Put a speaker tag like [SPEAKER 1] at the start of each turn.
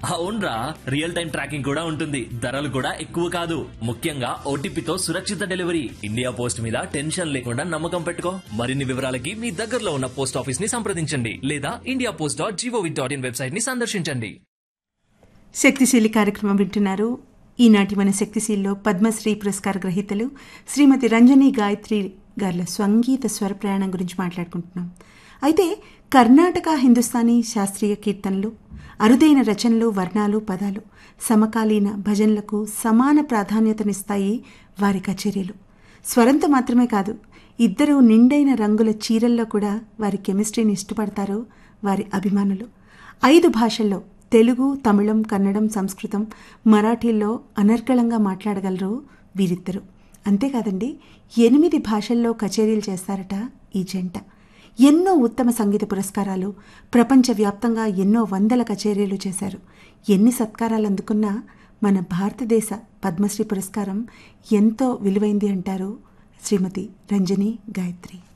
[SPEAKER 1] అవునరా real time tracking కూడా ఉంటుంది ధరలు కూడా ఎక్కువ కాదు ముఖ్యంగా ఓటీపీతో సురక్షిత డెలివరీ ఇండియా పోస్ట్ మీద టెన్షన్ లేకుండా నమ్మకం పెట్టుకో మరిన్ని వివరాలకి మీ దగ్గరలో ఉన్న పోస్ట్ ఆఫీస్ ని సంప్రదించండి లేదా India post dot GOV dot in website ని సందర్శించండి
[SPEAKER 2] శక్తిశీలి కార్యక్రమం వింటున్నారు ఈనాటి మన శక్తిశీలిలో పద్మశ్రీ పురస్కార గ్రహీతలు శ్రీమతి రంజని గాయత్రి గార్ల సంగీత స్వర ప్రయాణం గురించి మాట్లాడుకుంటున్నాం అయితే కర్ణాటక హిందుస్థానీ శాస్త్రీయ కీర్తనలు అరుదైన రచనలు వర్ణాలు పదాలు సమకాలీన భజనలకు సమాన ప్రాధాన్యతనిస్తాయి వారి కచేరీలు స్వరంతో మాత్రమే కాదు ఇద్దరు నిండైన రంగుల చీరల్లో కూడా వారి కెమిస్ట్రీని ఇష్టపడతారు వారి అభిమానులు ఐదు భాషల్లో తెలుగు తమిళం కన్నడం సంస్కృతం మరాఠీల్లో అనర్గళంగా మాట్లాడగలరు వీరిద్దరు అంతేకాదండి ఎనిమిది భాషల్లో కచేరీలు చేస్తారట ఈ జంట ఎన్నో ఉత్తమ సంగీత పురస్కారాలు ప్రపంచవ్యాప్తంగా ఎన్నో వందల కచేరీలు చేశారు ఎన్ని సత్కారాలు అందుకున్నా మన భారతదేశ పద్మశ్రీ పురస్కారం ఎంతో విలువైంది అంటారు శ్రీమతి రంజని గాయత్రి